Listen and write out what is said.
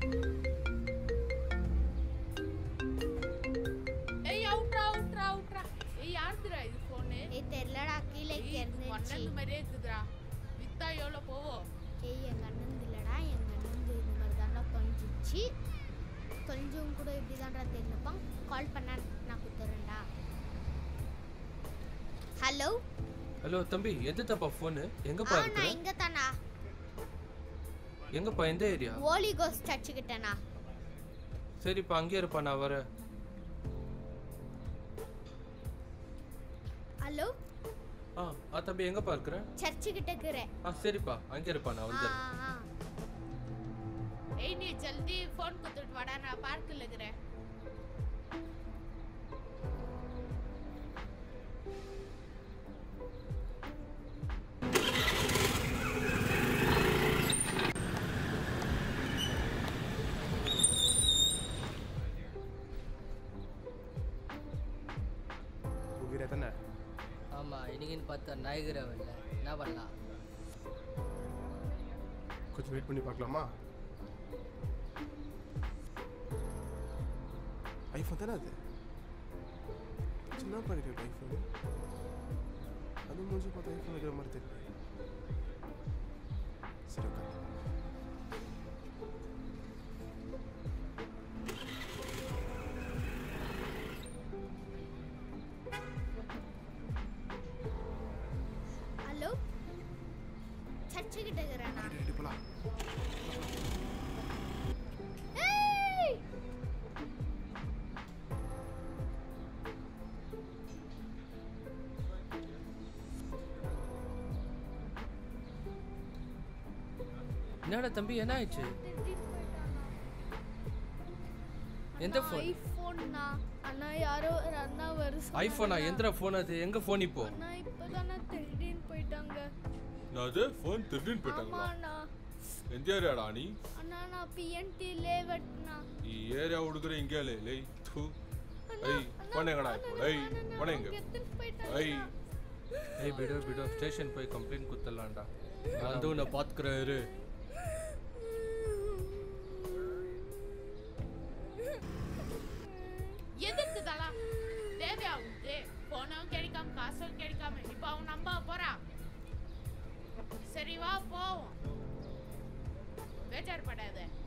ஏய் அவுட்ரா அவுட்ரா அவுட்ரா ஏய் யாருதுடா இது ஃபோனு ஏய் தெரியலடா கீழே இருந்துச்சு பன்னெண்டு மாதிரியே இருக்குதுடா வித்தா எவ்வளோ போவோம் ஏய் எங்க அண்ணன் இல்லடா எங்க அண்ணன் இந்த மாதிரி தாண்டா தொலைஞ்சிச்சு தொலைஞ்சவங்க கூட இப்படி தாண்டா தெரிஞ்சுப்பான் கால் பண்ணா நான் குத்துறேன்டா ஹலோ ஹலோ தம்பி எதுத்தப்பா ஃபோனு ஆ எங்கப்பா நான் இருக்கிற இங்க தானா எங்கப்பா எந்த ஏரியா ஓலி கோஸ் சர்ச்சுக்கிட்டேனா சரிப்பா அங்கேயே இருப்பா நான் வரேன் ஹலோ ஆ ஆ தம்பி எங்கப்பா இருக்கிற சர்ச்சுக்கிட்ட இருக்கிறேன் ஆ சரிப்பா அங்கே இருப்பா நான் ஆ வந்துடுறேன் ஆ ஏய் நீ ஜல்தி ஃபோன் கொடுத்துட்டு வாடா நான் பார்க்கில் இருக்கிறேன் உயிரை தானே ஆமாம் இன்னைக்குன்னு பார்த்தா நாயகர் வரல என்ன பண்ணலாம் கொஞ்சம் வெயிட் பண்ணி பார்க்கலாமா ஐஃபோன் தானே அது சின்ன பாக்கெட் ஐஃபோன் அது மூஞ்சி பார்த்தா ஐஃபோன் இருக்கிற மாதிரி தெரியல சரி உட்காரு. ஹலோ சர்ச்சுக்கிட்ட இருக்கிறேனா ரெடி, ரெடி, போலாம் ஏய் என்னடா தம்பி என்ன ஆயிடுச்சு எந்த ஃபோன் ஐஃபோன்னா அண்ணா யாரோ ஒரு அண்ணா வரும் ஐஃபோனா எந்த ஃபோன் அது எங்க ஃபோன் இப்போ அண்ணா இப்பதானே திருடின்னு போயிட்டாங்க அது ஃபோன் திருடின்னு போயிட்டாங்களா ஆமாண்ணா எந்த ஏரியாடா நீ அண்ணா நான் பிஎன்டி லேவட்னா ಈ ಏರಿಯಾ ಹುಡುಗರು ಹಿಂಗೆ ಲೇ ಲೈ ಥೂ ಐ ಕೊನೆಗಣ ಐ ಕೊನೆಂಗ ஐ ஏய் விடு விடு ஸ்டேஷன் போய் கம்ப்ளைண்ட் குத்தலாம்டா நான் வந்து உன்னை பார்த்துக்கிறேன் இரு எதுக்குதலா தேவையா உனக்கு போனும் கிடைக்காம காசும் கிடைக்காம இப்போ அவன் நம்ப போறான் சரி வா போவோம் பேஜார் படாத